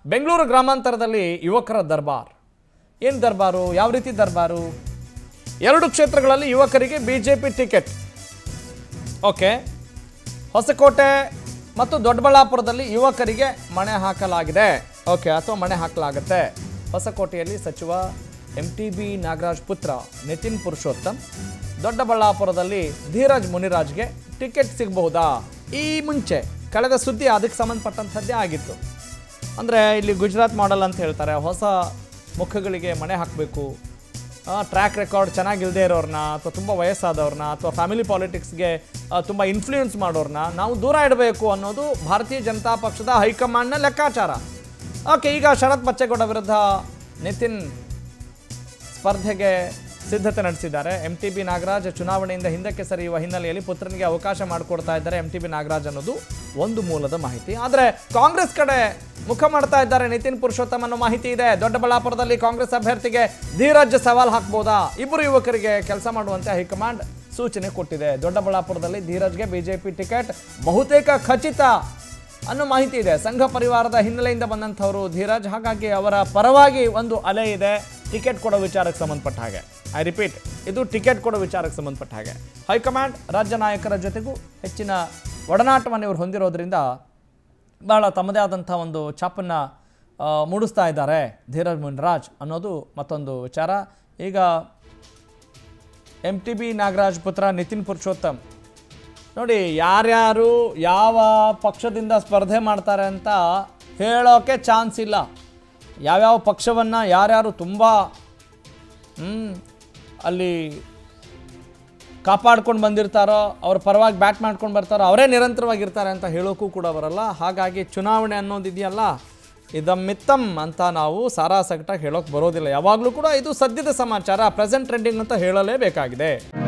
ಬೆಂಗಳೂರು ಗ್ರಾಮಾಂತರದಲ್ಲಿ ಯುವಕರ ದರ್ಬಾರ್ ಏನು ದರ್ಬಾರು ಯಾವ ರೀತಿ ದರ್ಬಾರು ಎರಡು ಕ್ಷೇತ್ರಗಳಲ್ಲಿ ಯುವಕರಿಗೆ B J P ticket okay Hoskote ಮತ್ತು ದೊಡ್ಡಬಳ್ಳಾಪುರದಲ್ಲಿ ಯುವಕರಿಗೆ ಮಣೆ ಹಾಕಲಾಗಿದೆ ಓಕೆ ಅಥವಾ ಮಣೆ ಹಾಕಲಾಗುತ್ತೆ ಹೊಸಕೋಟೆಯಲ್ಲಿ ಸಚಿವ ಎಂ ಟಿ ಬಿ ನಾಗರಾಜ್ ಪುತ್ರ ನಿತಿನ್ ಪುರುಷೋತ್ತಮ್ ದೊಡ್ಡಬಳ್ಳಾಪುರದಲ್ಲಿ ಧೀರಜ್ ಮುನಿರಾಜ್ಗೆ ಟಿಕೆಟ್ ಸಿಗಬಹುದಾ ಈ ಮುಂಚೆ ಕಳೆದ ಸುದ್ದಿ ಅದಕ್ಕೆ ಸಂಬಂಧಪಟ್ಟಂಥದ್ದೇ ಆಗಿತ್ತು ಅಂದರೆ ಇಲ್ಲಿ ಗುಜರಾತ್ ಮಾಡೆಲ್ ಅಂತ ಹೇಳ್ತಾರೆ ಹೊಸ ಮುಖಗಳಿಗೆ ಮಣೆ ಹಾಕಬೇಕು ಟ್ರ್ಯಾಕ್ ರೆಕಾರ್ಡ್ ಚೆನ್ನಾಗಿಲ್ಲದೆ ಇರೋರನ್ನ ಅಥವಾ ತುಂಬ ವಯಸ್ಸಾದವ್ರನ್ನ ಅಥವಾ ಫ್ಯಾಮಿಲಿ ಪಾಲಿಟಿಕ್ಸ್ಗೆ ತುಂಬ ಇನ್ಫ್ಲೂಯೆನ್ಸ್ ಮಾಡೋರನ್ನ ನಾವು ದೂರ ಇಡಬೇಕು ಅನ್ನೋದು ಭಾರತೀಯ ಜನತಾ ಪಕ್ಷದ ಹೈಕಮಾಂಡ್ನ ಲೆಕ್ಕಾಚಾರ ಓಕೆ ಈಗ ಶರತ್ ಬಚ್ಚೇಗೌಡ ವಿರುದ್ಧ ನಿತಿನ್ ಸ್ಪರ್ಧೆಗೆ ಸಿದ್ಧತೆ ನಡೆಸಿದ್ದಾರೆ ಎಂ ಟಿ ಬಿ ನಾಗರಾಜ್ ಚುನಾವಣೆಯಿಂದ ಹಿಂದಕ್ಕೆ ಸರಿಯುವ ಹಿನ್ನೆಲೆಯಲ್ಲಿ ಪುತ್ರನಿಗೆ ಅವಕಾಶ ಮಾಡಿಕೊಡ್ತಾ ಇದ್ದಾರೆ ಎಂ ಟಿ ಬಿ ನಾಗರಾಜ್ ಅನ್ನೋದು ಒಂದು ಮೂಲದ ಮಾಹಿತಿ ಆದರೆ ಕಾಂಗ್ರೆಸ್ ಕಡೆ ಮುಖ ಮಾಡ್ತಾ ಇದ್ದಾರೆ ನಿತಿನ್ ಪುರುಷೋತ್ತಮ್ ಅನ್ನೋ ಮಾಹಿತಿ ಇದೆ ದೊಡ್ಡಬಳ್ಳಾಪುರದಲ್ಲಿ ಕಾಂಗ್ರೆಸ್ ಅಭ್ಯರ್ಥಿಗೆ ಧೀರಜ್ ಸವಾಲ್ ಹಾಕ್ಬೋದಾ ಇಬ್ಬರು ಯುವಕರಿಗೆ ಕೆಲಸ ಮಾಡುವಂತೆ ಹೈಕಮಾಂಡ್ ಸೂಚನೆ ಕೊಟ್ಟಿದೆ ದೊಡ್ಡಬಳ್ಳಾಪುರದಲ್ಲಿ ಧೀರಜ್ಗೆ ಬಿಜೆಪಿ ಟಿಕೆಟ್ ಬಹುತೇಕ ಖಚಿತ ಅನ್ನೋ ಮಾಹಿತಿ ಇದೆ ಸಂಘ ಪರಿವಾರದ ಹಿನ್ನೆಲೆಯಿಂದ ಬಂದಂಥವರು ಧೀರಜ್ ಹಾಗಾಗಿ ಅವರ ಪರವಾಗಿ ಒಂದು ಅಲೆ ಇದೆ ಟಿಕೆಟ್ ಕೊಡೋ ವಿಚಾರಕ್ಕೆ ಸಂಬಂಧಪಟ್ಟ ಹಾಗೆ ಐ ರಿಪೀಟ್ ಇದು ಟಿಕೆಟ್ ಕೊಡೋ ವಿಚಾರಕ್ಕೆ ಸಂಬಂಧಪಟ್ಟ ಹಾಗೆ ಹೈಕಮಾಂಡ್ ರಾಜ್ಯ ನಾಯಕರ ಜೊತೆಗೂ ಹೆಚ್ಚಿನ ಒಡನಾಟವನ್ನು ಇವರು ಹೊಂದಿರೋದ್ರಿಂದ ಬಹಳ ತಮ್ಮದೇ ಆದಂಥ ಒಂದು ಛಾಪನ್ನು ಆ, ಮೂಡಿಸ್ತಾ ಇದ್ದಾರೆ ಧೀರಜ್ ಮುನ್ರಾಜ್ ಅನ್ನೋದು ಮತ್ತೊಂದು ವಿಚಾರ ಈಗ ಎಂ ಟಿ ಬಿ ನಾಗರಾಜ್ ಪುತ್ರ ನಿತಿನ್ ಪುರುಷೋತ್ತಮ್ ನೋಡಿ ಯಾರ್ಯಾರು ಯಾವ ಪಕ್ಷದಿಂದ ಸ್ಪರ್ಧೆ ಮಾಡ್ತಾರೆ ಅಂತ ಹೇಳೋಕೆ ಚಾನ್ಸ್ ಇಲ್ಲ ಯಾವ್ಯಾವ ಪಕ್ಷವನ್ನು ಯಾರ್ಯಾರು ತುಂಬ ಹ್ಮ್, ಅಲ್ಲಿ ಕಾಪಾಡ್ಕೊಂಡು ಬಂದಿರ್ತಾರೋ ಅವ್ರ ಪರವಾಗಿ ಬ್ಯಾಟ್ ಮಾಡ್ಕೊಂಡು ಬರ್ತಾರೋ ಅವರೇ ನಿರಂತರವಾಗಿರ್ತಾರೆ ಅಂತ ಹೇಳೋಕ್ಕೂ ಕೂಡ ಬರಲ್ಲ ಹಾಗಾಗಿ ಚುನಾವಣೆ ಅನ್ನೋದಿದೆಯಲ್ಲ ಇದಮ್ಮಿತ್ತಂ ಅಂತ ನಾವು ಸಾರಾಸಗಟಾಗಿ ಹೇಳೋಕೆ ಬರೋದಿಲ್ಲ ಯಾವಾಗಲೂ ಕೂಡ ಇದು ಸದ್ಯದ ಸಮಾಚಾರ ಪ್ರೆಸೆಂಟ್ ಟ್ರೆಂಡಿಂಗ್ ಅಂತ ಹೇಳಲೇಬೇಕಾಗಿದೆ